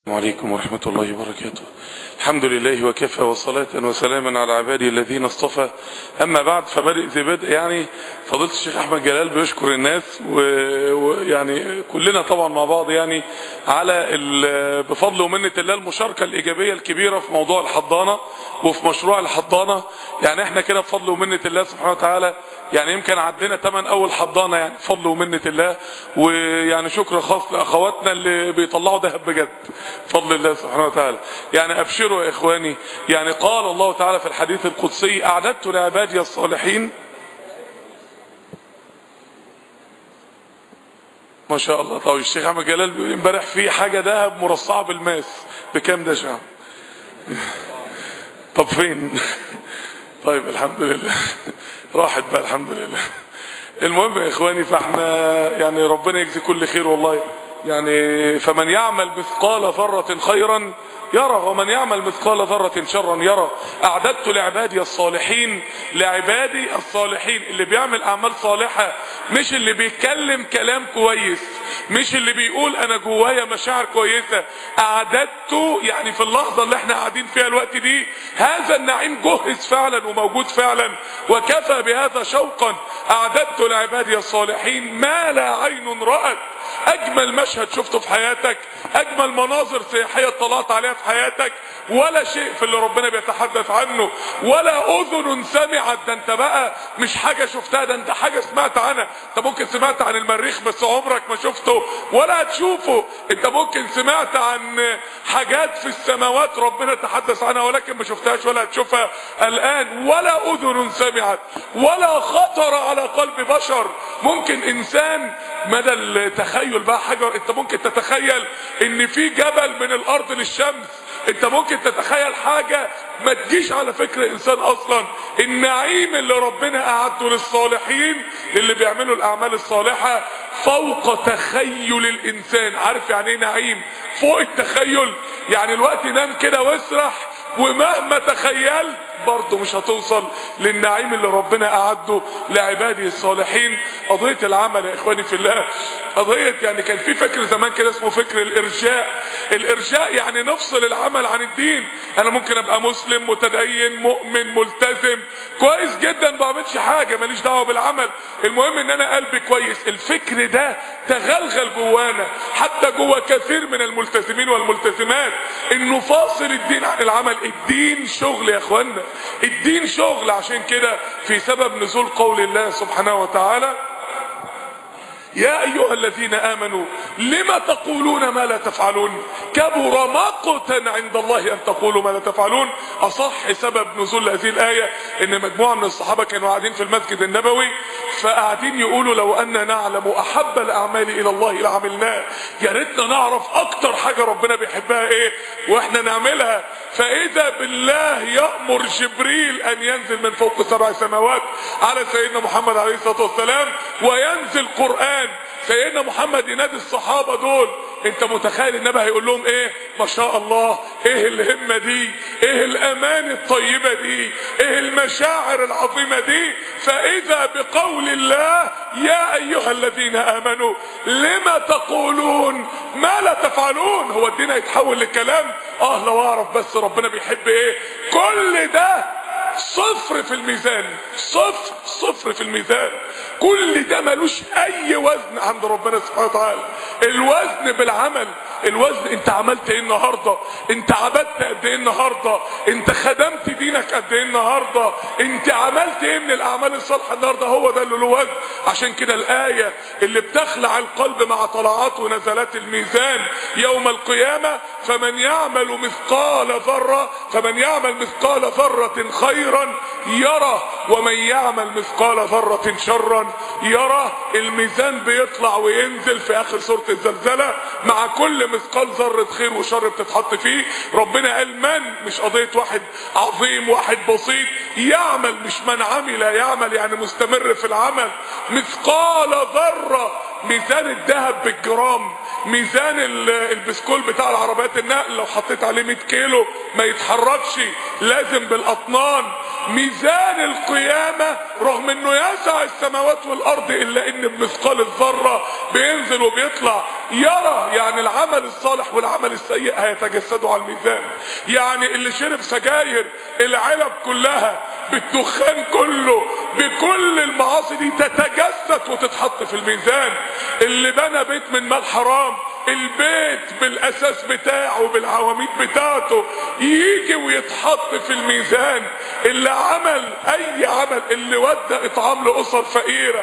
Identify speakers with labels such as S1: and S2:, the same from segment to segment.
S1: عليكم ورحمة الله وبركاته الحمد لله وكفى وصلاة وسلاما على عباده الذين اصطفى أما بعد فبدأ ذي بدء يعني فضيلة الشيخ أحمد جلال بيشكر الناس ويعني كلنا طبعا مع بعض يعني على بفضل ومنة الله المشاركة الإيجابية الكبيرة في موضوع الحضانة وفي مشروع الحضانة يعني احنا كده بفضل ومنة الله سبحانه وتعالى يعني يمكن عدينا تمن اول حضانه يعني بفضل ومنه الله ويعني شكر خاص لاخواتنا اللي بيطلعوا ذهب بجد بفضل الله سبحانه وتعالى يعني ابشروا يا اخواني يعني قال الله تعالى في الحديث القدسي اعددت لعبادي الصالحين ما شاء الله طيب الشيخ احمد جلال بيقول امبارح في حاجه ذهب مرصعه بالماس بكام ده شعب طب فين طيب الحمد لله راحت بقى الحمد لله المهم يا اخواني فاحنا يعني ربنا يجزي كل خير والله يعني فمن يعمل مثقال ذرة خيرا يرى ومن يعمل مثقال ذرة شرا يرى أعددت لعبادي الصالحين لعبادي الصالحين اللي بيعمل أعمال صالحة مش اللي بيتكلم كلام كويس مش اللي بيقول أنا جوايا مشاعر كويسة أعددت يعني في اللحظة اللي احنا قاعدين فيها الوقت دي هذا النعيم جهز فعلا وموجود فعلا وكفى بهذا شوقا أعددت لعبادي الصالحين ما لا عين رأت اجمل مشهد شفته في حياتك اجمل مناظر سياحية طلعت عليها في حياتك ولا شيء في اللي ربنا بيتحدث عنه ولا اذن سمعت ده انت بقى مش حاجة شفتها ده انت حاجة سمعت عنها انت ممكن سمعت عن المريخ بس عمرك ما شفته ولا هتشوفه انت ممكن سمعت عن حاجات في السماوات ربنا تحدث عنها ولكن ما شفتهاش ولا هتشوفها الان ولا اذن سمعت ولا خطر على قلب بشر ممكن انسان مدى التخيل بقى حاجة انت ممكن تتخيل ان في جبل من الارض للشمس انت ممكن تتخيل حاجة ما تجيش على فكر انسان اصلا النعيم اللي ربنا اعده للصالحين للي بيعملوا الاعمال الصالحة فوق تخيل الانسان عارف يعني ايه نعيم فوق التخيل يعني الوقت نام كده واسرح ومهما تخيلت برضه مش هتوصل للنعيم اللي ربنا اعده لعباده الصالحين قضية العمل يا اخواني في الله قضية يعني كان في فكر زمان كده اسمه فكر الارجاء الارجاء يعني نفصل العمل عن الدين انا ممكن ابقى مسلم متدين مؤمن ملتزم كويس جدا ما بعملش حاجة ماليش دعوة بالعمل المهم ان انا قلبي كويس الفكر ده تغلغل جوانا حتى جوا كثير من الملتزمين والملتزمات انه فاصل الدين عن العمل الدين شغل يا اخوانا الدين شغل عشان كده في سبب نزول قول الله سبحانه وتعالى يا ايها الذين امنوا لما تقولون ما لا تفعلون كبر مقتا عند الله ان تقولوا ما لا تفعلون اصح سبب نزول هذه الايه ان مجموعه من الصحابه كانوا قاعدين في المسجد النبوي فقاعدين يقولوا لو ان نعلم احب الاعمال الى الله لعملناه يا ريتنا نعرف اكتر حاجه ربنا بيحبها ايه واحنا نعملها فاذا بالله يامر جبريل ان ينزل من فوق سبع سماوات على سيدنا محمد عليه الصلاه والسلام وينزل قران سيدنا محمد ينادي الصحابه دول انت متخيل النبي هيقول لهم ايه ما شاء الله ايه الهمه دي ايه الامان الطيبه دي ايه المشاعر العظيمه دي فاذا بقول الله يا ايها الذين امنوا لما تقولون ما لا تفعلون هو الدين هيتحول لكلام اه لو اعرف بس ربنا بيحب ايه كل ده صفر في الميزان صفر صفر في الميزان كل ده ملوش اي وزن عند ربنا سبحانه وتعالى الوزن بالعمل الوزن انت عملت ايه النهاردة انت عبدت قد ايه النهاردة انت خدمت دينك قد ايه النهاردة انت عملت ايه من الاعمال الصالحة النهاردة هو ده اللي له وزن عشان كده الاية اللي بتخلع القلب مع طلعات ونزلات الميزان يوم القيامة فمن يعمل مثقال ذرة فمن يعمل مثقال ذرة خيرا يرى ومن يعمل مثقال ذرة شرا يرى الميزان بيطلع وينزل في اخر سورة الزلزلة مع كل مثقال ذرة خير وشر بتتحط فيه ربنا قال من مش قضية واحد عظيم واحد بسيط يعمل مش من عمل يعمل يعني مستمر في العمل مثقال ذرة ميزان الذهب بالجرام ميزان البسكول بتاع العربيات النقل لو حطيت عليه 100 كيلو ما يتحركش لازم بالاطنان ميزان القيامة رغم انه يسع السماوات والارض الا ان بمثقال الذرة بينزل وبيطلع يرى يعني العمل الصالح والعمل السيء هيتجسدوا على الميزان يعني اللي شرب سجاير العلب كلها بالدخان كله بكل المعاصي دي تتجسد وتتحط في الميزان اللي بنى بيت من مال حرام البيت بالاساس بتاعه بالعواميد بتاعته يجي ويتحط في الميزان اللي عمل اي عمل اللي ودى اطعام لاسر فقيره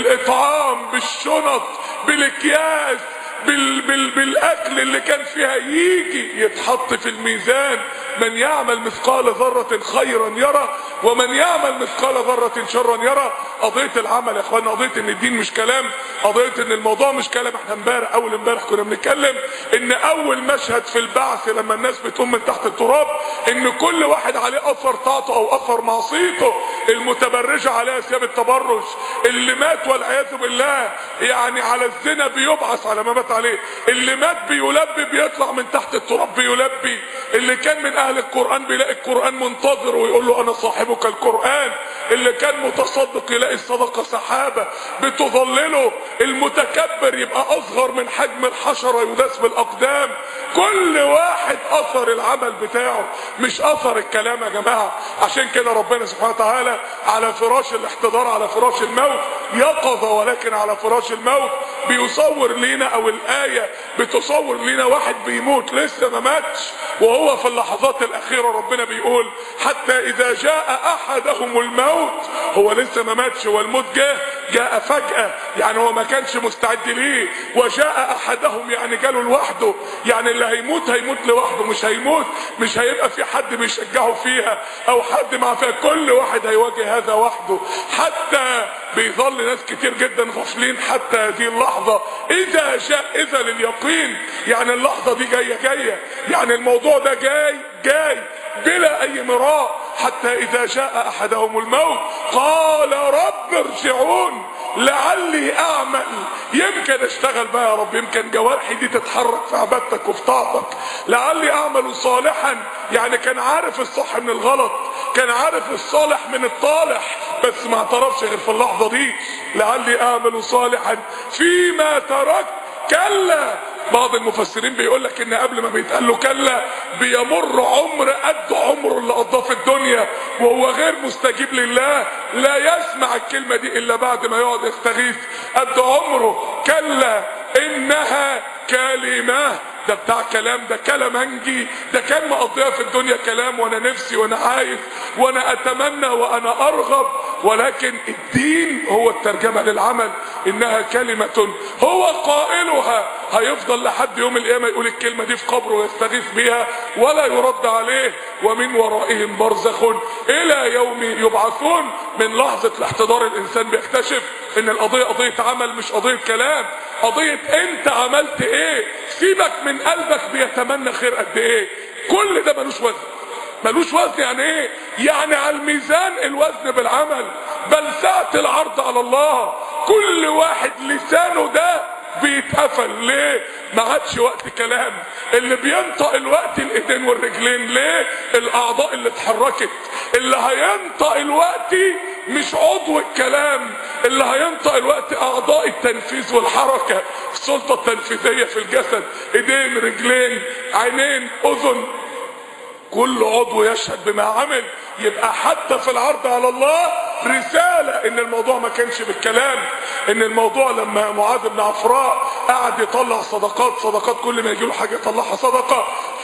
S1: الاطعام بالشنط بالاكياس بال بال بالاكل اللي كان فيها يجي يتحط في الميزان من يعمل مثقال ذرة خيرا يرى ومن يعمل مثقال ذرة شرا يرى قضية العمل يا اخوانا قضية ان الدين مش كلام قضية ان الموضوع مش كلام احنا امبارح اول امبارح كنا بنتكلم ان اول مشهد في البعث لما الناس بتقوم من تحت التراب ان كل واحد عليه اثر طاعته او اثر معصيته المتبرجة عليها ثياب التبرج اللي مات والعياذ بالله يعني على الزنا بيبعث على ما مات عليه اللي مات بيلبي بيطلع من تحت التراب بيلبي اللي كان من اهل القرآن بيلاقي القرآن منتظر ويقول له انا صاحبك القرآن اللي كان متصدق يلاقي الصدقة سحابة بتظلله المتكبر يبقى اصغر من حجم الحشرة يداس بالاقدام كل واحد اثر العمل بتاعه مش اثر الكلام يا جماعة عشان كده ربنا سبحانه وتعالى على فراش الاحتضار على فراش الموت يقظة ولكن على فراش الموت بيصور لينا او الاية بتصور لينا واحد بيموت لسه ما ماتش وهو في اللحظات الاخيرة ربنا بيقول حتى اذا جاء احدهم الموت هو لسه ما ماتش هو الموت جه جاء فجأة يعني هو ما كانش مستعد ليه وجاء احدهم يعني جاله لوحده يعني اللي هيموت هيموت لوحده مش هيموت مش هيبقى في حد بيشجعه فيها او حد مع فيها كل واحد هيواجه هذا وحده حتى بيظل ناس كتير جدا غافلين حتى هذه اللحظة اذا جاء اذا لليقين يعني اللحظة دي جاية جاية يعني الموضوع ده جاي جاي بلا اي مراء حتى اذا جاء احدهم الموت قال رب ارجعون لعلي اعمل يمكن اشتغل بقى يا رب يمكن جوارحي دي تتحرك في عبادتك وفي طاعتك لعلي اعمل صالحا يعني كان عارف الصح من الغلط كان عارف الصالح من الطالح بس ما اعترفش غير في اللحظة دي لعلي اعمل صالحا فيما تركت كلا بعض المفسرين بيقول لك ان قبل ما بيتقال له كلا بيمر عمر قد عمره اللي قضاه في الدنيا وهو غير مستجيب لله لا يسمع الكلمه دي الا بعد ما يقعد يستغيث قد عمره كلا انها كلمه ده بتاع كلام ده كلامنجي ده كان مقضيها في الدنيا كلام وانا نفسي وانا عايز وانا اتمنى وانا ارغب ولكن الدين هو الترجمة للعمل انها كلمة هو قائلها هيفضل لحد يوم القيامة يقول الكلمة دي في قبره ويستغيث بها ولا يرد عليه ومن ورائهم برزخ الى يوم يبعثون من لحظة الاحتضار الانسان بيكتشف ان القضية قضية عمل مش قضية كلام قضية انت عملت ايه سيبك من قلبك بيتمنى خير قد ايه كل ده ملوش وزن ملوش وزن يعني ايه يعني على الميزان الوزن بالعمل بل ساعة العرض على الله كل واحد لسانه ده بيتقفل ليه ما عادش وقت كلام اللي بينطق الوقت الايدين والرجلين ليه الاعضاء اللي اتحركت اللي هينطق الوقت مش عضو الكلام اللي هينطق الوقت اعضاء التنفيذ والحركة السلطة التنفيذية في الجسد ايدين رجلين عينين اذن كل عضو يشهد بما عمل يبقى حتى في العرض على الله رسالة ان الموضوع ما كانش بالكلام ان الموضوع لما معاذ بن عفراء قعد يطلع صدقات صدقات كل ما يجيله حاجة يطلعها صدقة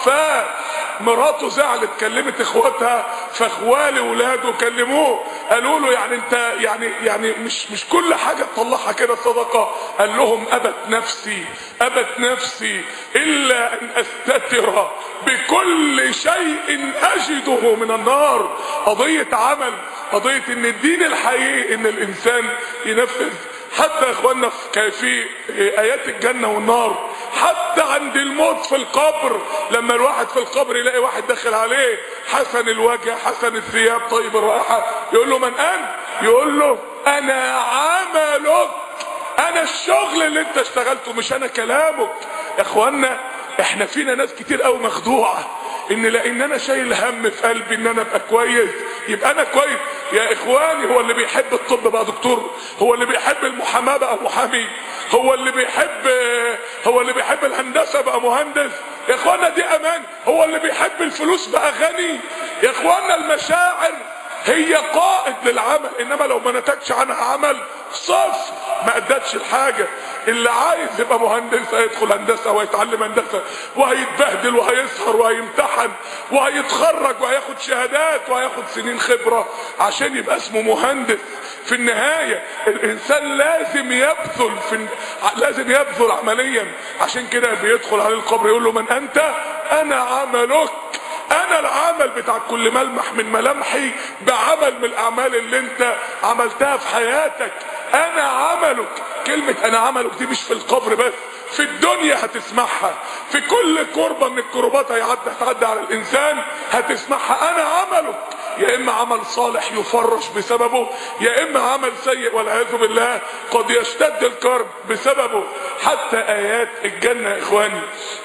S1: فمراته زعلت كلمت اخواتها فاخوالي ولاده كلموه قالوا له يعني انت يعني يعني مش مش كل حاجة تطلعها كده صدقة قال لهم ابت نفسي ابت نفسي الا ان استتر بكل شيء اجده من النار قضية عمل قضية ان الدين الحقيقي ان الانسان ينفذ حتى يا اخوانا في ايات الجنة والنار حتى عند الموت في القبر لما الواحد في القبر يلاقي واحد داخل عليه حسن الوجه حسن الثياب طيب الرائحة يقول له من انت يقول له انا عملك انا الشغل اللي انت اشتغلته مش انا كلامك يا اخوانا احنا فينا ناس كتير قوي مخدوعه ان لان انا شايل هم في قلبي ان انا ابقى كويس يبقى انا كويس يا اخواني هو اللي بيحب الطب بقى دكتور هو اللي بيحب المحاماه بقى محامي هو اللي بيحب هو اللي بيحب الهندسه بقى مهندس يا اخوانا دي امان هو اللي بيحب الفلوس بقى غني يا اخوانا المشاعر هي قائد للعمل انما لو ما نتجش عنها عمل صفر ما ادتش الحاجه اللي عايز يبقى مهندس هيدخل هندسه وهيتعلم هندسه وهيتبهدل وهيسهر وهيمتحن وهيتخرج وهياخد شهادات وهياخد سنين خبره عشان يبقى اسمه مهندس في النهايه الانسان لازم يبذل في لازم يبذل عمليا عشان كده بيدخل عليه القبر يقول له من انت انا عملك انا العمل بتاع كل ملمح من ملامحي بعمل من الاعمال اللي انت عملتها في حياتك انا عملك كلمة انا عملك دي مش في القبر بس في الدنيا هتسمعها في كل كربة من الكربات هيعدي هتعدي على الانسان هتسمعها انا عملك يا اما عمل صالح يفرش بسببه يا اما عمل سيء والعياذ بالله قد يشتد الكرب بسببه حتى ايات الجنة يا اخواني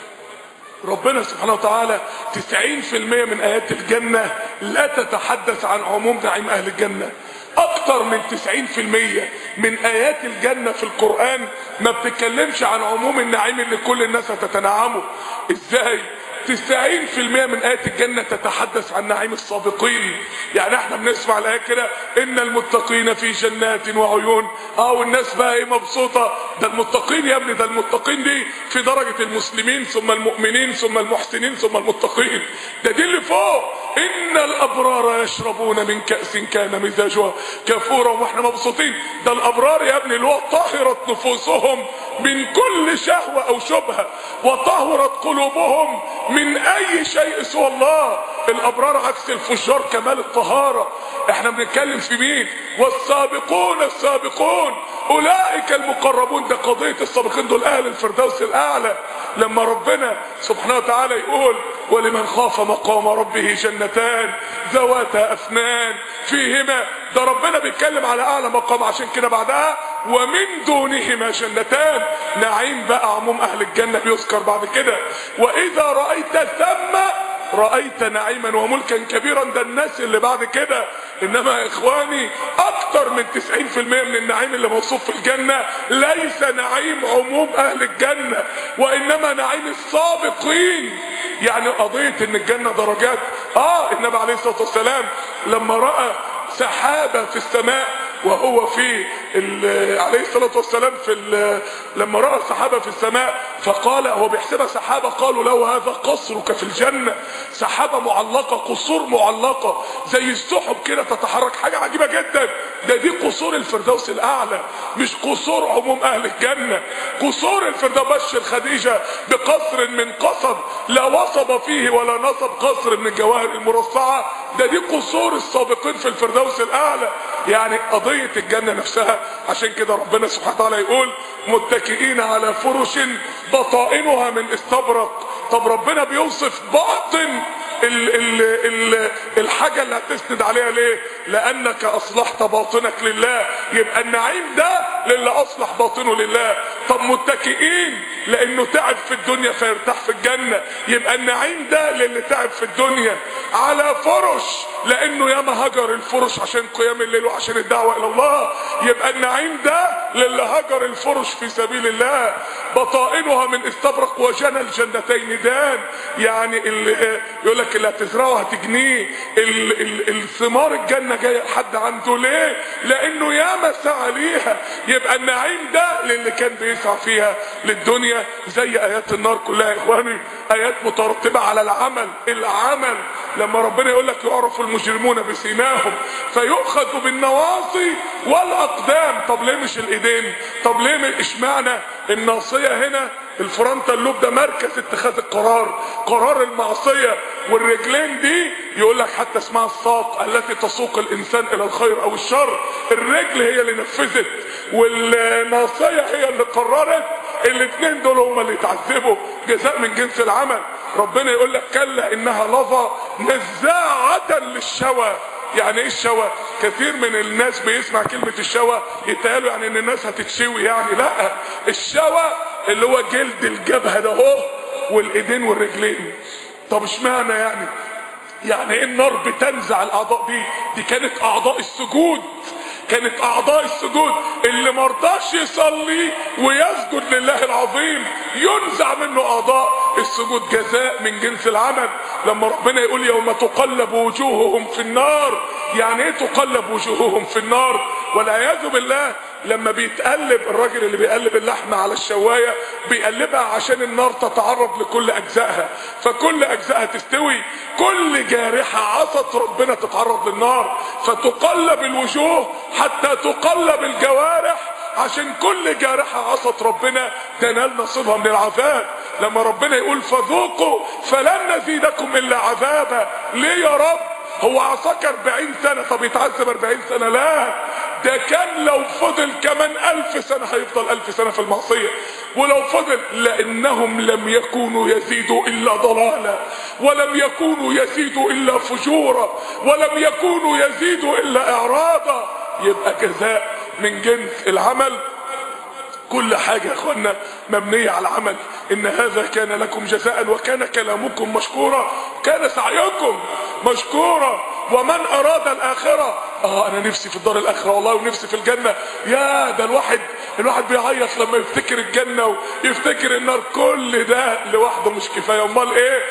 S1: ربنا سبحانه وتعالى 90% من ايات الجنة لا تتحدث عن عموم نعيم اهل الجنة اكتر من 90% من ايات الجنة في القرآن ما بتتكلمش عن عموم النعيم اللي كل الناس هتتنعمه ازاي 90% من آيات الجنة تتحدث عن نعيم السابقين يعني احنا بنسمع الآية كده إن المتقين في جنات وعيون اه والناس بقى ايه مبسوطة ده المتقين يا ابني ده المتقين دي في درجة المسلمين ثم المؤمنين ثم المحسنين ثم المتقين ده دي اللي فوق إن الأبرار يشربون من كأس كان مزاجها كافورا واحنا مبسوطين ده الأبرار يا ابني اللي هو طهرت نفوسهم من كل شهوة أو شبهة وطهرت قلوبهم من أي شيء سوى الله الأبرار عكس الفجار كمال الطهارة احنا بنتكلم في مين والسابقون السابقون أولئك المقربون ده قضية السابقين دول أهل الفردوس الأعلى لما ربنا سبحانه وتعالى يقول ولمن خاف مقام ربه جنتان ذواتا أفنان فيهما ده ربنا بيتكلم على أعلى مقام عشان كده بعدها ومن دونهما جنتان نعيم بقى عموم أهل الجنة بيذكر بعد كده وإذا رأيت ثم رأيت نعيما وملكا كبيرا ده الناس اللي بعد كده انما يا اخواني اكتر من 90% من النعيم اللي موصوف في الجنة ليس نعيم عموم اهل الجنة وانما نعيم السابقين يعني قضية ان الجنة درجات اه النبي عليه الصلاة والسلام لما رأى سحابة في السماء وهو في عليه الصلاة والسلام في لما رأى السحابة في السماء فقال هو بيحسبها سحابة قالوا له هذا قصرك في الجنة سحابة معلقة قصور معلقة زي السحب كده تتحرك حاجة عجيبة جدا ده دي قصور الفردوس الأعلى مش قصور عموم أهل الجنة قصور الفردوس بشر خديجة بقصر من قصب لا وصب فيه ولا نصب قصر من الجواهر المرصعة ده دي قصور السابقين في الفردوس الأعلى يعني قضية الجنة نفسها عشان كده ربنا سبحانه وتعالى يقول متكئين على فرش بطائنها من استبرق طب ربنا بيوصف باطن ال ال ال الحاجة اللي هتسند عليها ليه لانك اصلحت باطنك لله يبقى النعيم ده للي اصلح باطنه لله طب متكئين لانه تعب في الدنيا فيرتاح في الجنة يبقى النعيم ده للي تعب في الدنيا على فرش لانه ياما هجر الفرش عشان قيام الليل وعشان الدعوة الى الله يبقى النعيم ده للي هجر الفرش في سبيل الله بطائنها من استبرق وجنى الجنتين دان يعني اللي يقول لك اللي هتزرعه هتجنيه ال- ال- الثمار الجنة جاية لحد عنده ليه لانه ياما سعى ليها يبقى النعيم ده للي كان بيسعى فيها للدنيا زي ايات النار كلها يا اخواني ايات مترتبة على العمل العمل لما ربنا يقول لك يعرف المجرمون بسيماهم فيؤخذ بالنواصي والاقدام طب ليه مش الايدين طب ليه مش اشمعنى الناصية هنا الفرونتال لوب ده مركز اتخاذ القرار قرار المعصية والرجلين دي يقول لك حتى اسمها الساق التي تسوق الانسان الى الخير او الشر الرجل هي اللي نفذت والناصية هي اللي قررت الاثنين دول هم اللي يتعذبوا جزاء من جنس العمل ربنا يقول لك كلا انها لظى نزاعة للشوى يعني ايه الشوى كثير من الناس بيسمع كلمة الشوى يتقالوا يعني ان الناس هتتشوي يعني لا الشوى اللي هو جلد الجبهة ده اهو والايدين والرجلين طب اشمعنى يعني يعني ايه النار بتنزع الاعضاء دي دي كانت اعضاء السجود كانت اعضاء السجود اللي مرضاش يصلي ويسجد لله العظيم ينزع منه اعضاء السجود جزاء من جنس العمل لما ربنا يقول يوم تقلب وجوههم في النار يعني ايه تقلب وجوههم في النار والعياذ بالله لما بيتقلب الراجل اللي بيقلب اللحمة على الشواية بيقلبها عشان النار تتعرض لكل اجزائها فكل اجزائها تستوي كل جارحة عصت ربنا تتعرض للنار فتقلب الوجوه حتى تقلب الجوارح عشان كل جارحة عصت ربنا تنال نصيبها من العذاب لما ربنا يقول فذوقوا فلن نزيدكم الا عذابا ليه يا رب هو عصاك 40 سنة طب يتعذب 40 سنة لا ده كان لو فضل كمان ألف سنة هيفضل ألف سنة في المعصية ولو فضل لأنهم لم يكونوا يزيدوا إلا ضلالا ولم يكونوا يزيدوا إلا فجورا ولم يكونوا يزيدوا إلا إعراضا يبقى جزاء من جنس العمل كل حاجة يا اخوانا مبنية على العمل ان هذا كان لكم جزاء وكان كلامكم مشكورا كان سعيكم مشكورا ومن اراد الاخرة اه انا نفسي في الدار الاخرة والله ونفسي في الجنة يا ده الواحد الواحد بيعيط لما يفتكر الجنة ويفتكر النار كل ده لوحده مش كفاية امال ايه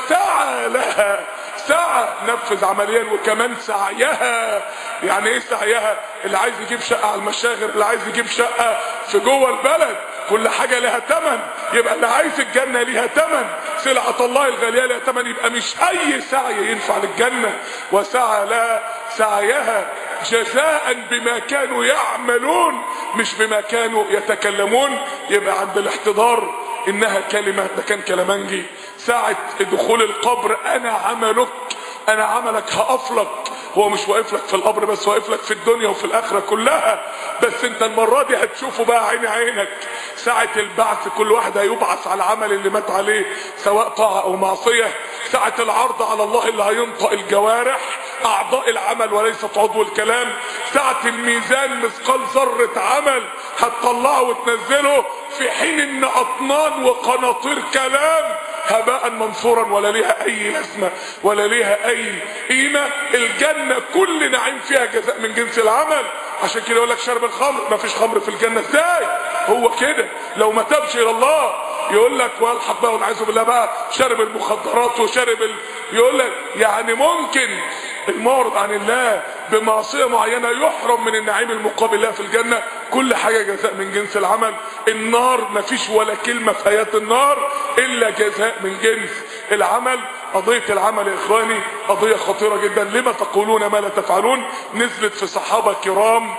S1: وسعى لها سعى نفذ عمليا وكمان سعيها يعني ايه سعيها اللي عايز يجيب شقة على المشاغر اللي عايز يجيب شقة في جوه البلد كل حاجة لها تمن يبقى اللي عايز الجنة ليها تمن سلعة الله الغالية لها تمن يبقى مش اي سعي ينفع للجنة وسعى لها سعيها جزاء بما كانوا يعملون مش بما كانوا يتكلمون يبقى عند الاحتضار انها كلمة ده كان كلامنجي ساعة دخول القبر انا عملك انا عملك هقفلك هو مش واقف لك في القبر بس واقف لك في الدنيا وفي الاخره كلها بس انت المره دي هتشوفه بقى عين عينك ساعه البعث كل واحد هيبعث على العمل اللي مات عليه سواء طاعه او معصيه ساعه العرض على الله اللي هينطق الجوارح اعضاء العمل وليست عضو الكلام ساعه الميزان مثقال ذره عمل هتطلعه وتنزله في حين ان اطنان وقناطير كلام هباء منصورا ولا ليها اي لازمة ولا ليها اي قيمة الجنة كل نعيم فيها جزاء من جنس العمل عشان كده يقول لك شرب الخمر ما فيش خمر في الجنة ازاي هو كده لو ما تبش الى الله يقول لك والحق بقى والعياذ بالله بقى شرب المخدرات وشرب ال... يقول لك يعني ممكن المعرض عن الله بمعصية معينة يحرم من النعيم المقابل لها في الجنة كل حاجة جزاء من جنس العمل النار مفيش ولا كلمة في آيات النار إلا جزاء من جنس العمل قضية العمل يا إخواني قضية خطيرة جدا لما تقولون ما لا تفعلون نزلت في صحابة كرام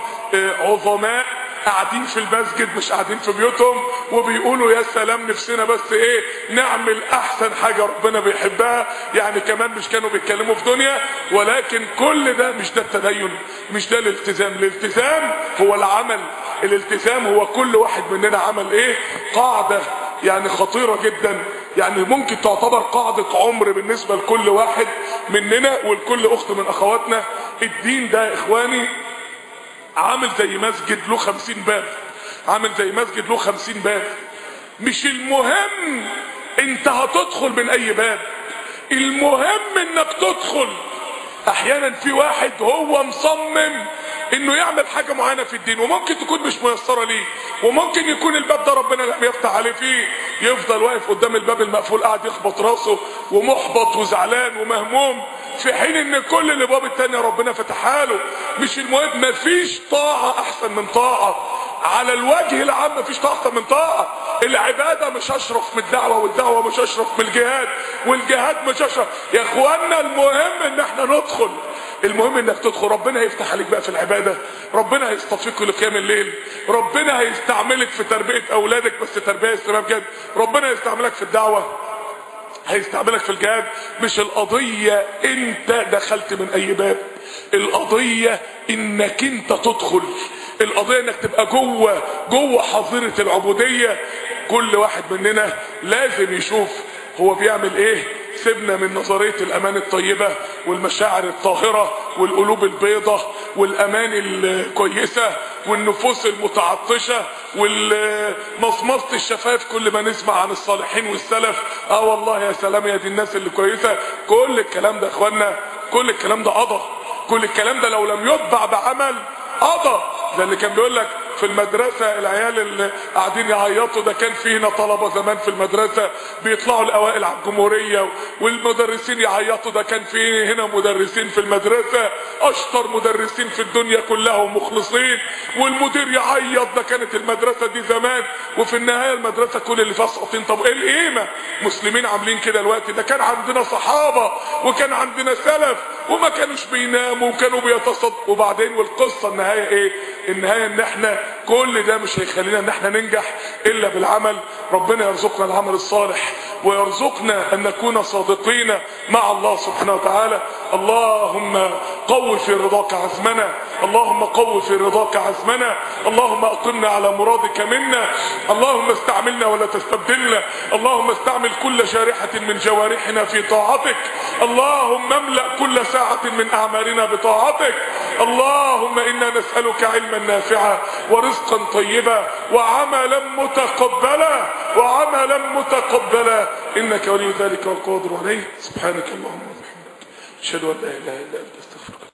S1: عظماء قاعدين في المسجد مش قاعدين في بيوتهم وبيقولوا يا سلام نفسنا بس ايه نعمل احسن حاجة ربنا بيحبها يعني كمان مش كانوا بيتكلموا في دنيا ولكن كل ده مش ده التدين مش ده الالتزام الالتزام هو العمل الالتزام هو كل واحد مننا عمل ايه قاعدة يعني خطيرة جدا يعني ممكن تعتبر قاعدة عمر بالنسبة لكل واحد مننا ولكل اخت من اخواتنا الدين ده يا اخواني عامل زي مسجد له خمسين باب عامل زي مسجد له خمسين باب مش المهم انت هتدخل من اي باب المهم انك تدخل احيانا في واحد هو مصمم انه يعمل حاجة معينة في الدين وممكن تكون مش ميسرة ليه وممكن يكون الباب ده ربنا لم يفتح عليه فيه يفضل واقف قدام الباب المقفول قاعد يخبط راسه ومحبط وزعلان ومهموم في حين ان كل الابواب التانية ربنا فتحها له مش المهم مفيش طاعة احسن من طاعة على الوجه العام مفيش طاعة احسن من طاعة العبادة مش اشرف من الدعوة والدعوة مش اشرف من الجهاد والجهاد مش اشرف يا اخوانا المهم ان احنا ندخل المهم انك تدخل ربنا هيفتح عليك بقى في العبادة ربنا هيصطفيك لقيام الليل ربنا هيستعملك في تربية اولادك بس تربية اسلامية بجد ربنا هيستعملك في الدعوة هيستعملك في الجهاد مش القضية انت دخلت من اي باب القضية انك انت تدخل القضية انك تبقى جوه جوه حظيرة العبودية كل واحد مننا لازم يشوف هو بيعمل ايه سيبنا من نظرية الامان الطيبة والمشاعر الطاهرة والقلوب البيضة والامان الكويسة والنفوس المتعطشه والمصمصه الشفايف كل ما نسمع عن الصالحين والسلف اه والله يا سلام يا دي الناس اللي كويسه كل الكلام ده يا اخوانا كل الكلام ده قضى كل الكلام ده لو لم يتبع بعمل قضى ده اللي كان بيقول لك في المدرسة العيال اللي قاعدين يعيطوا ده كان فينا طلبة زمان في المدرسة بيطلعوا الأوائل على الجمهورية والمدرسين يعيطوا ده كان في هنا مدرسين في المدرسة أشطر مدرسين في الدنيا كلها ومخلصين والمدير يعيط ده كانت المدرسة دي زمان وفي النهاية المدرسة كل اللي فيها ساقطين طب ايه القيمة مسلمين عاملين كده الوقت ده كان عندنا صحابة وكان عندنا سلف وما كانوش بيناموا وكانوا بيتصدقوا وبعدين والقصة النهاية ايه النهاية ان احنا كل ده مش هيخلينا ان احنا ننجح الا بالعمل ربنا يرزقنا العمل الصالح ويرزقنا ان نكون صادقين مع الله سبحانه وتعالى اللهم قو في رضاك عزمنا اللهم قو في رضاك عزمنا اللهم اقمنا على مرادك منا اللهم استعملنا ولا تستبدلنا اللهم استعمل كل جارحة من جوارحنا في طاعتك اللهم املأ كل ساعة من اعمالنا بطاعتك اللهم انا نسألك علما نافعا ورزقا طيبا وعملا متقبلا وعملا متقبلا انك ولي ذلك والقادر عليه سبحانك اللهم وبحمدك اشهد ان لا اله الا انت استغفرك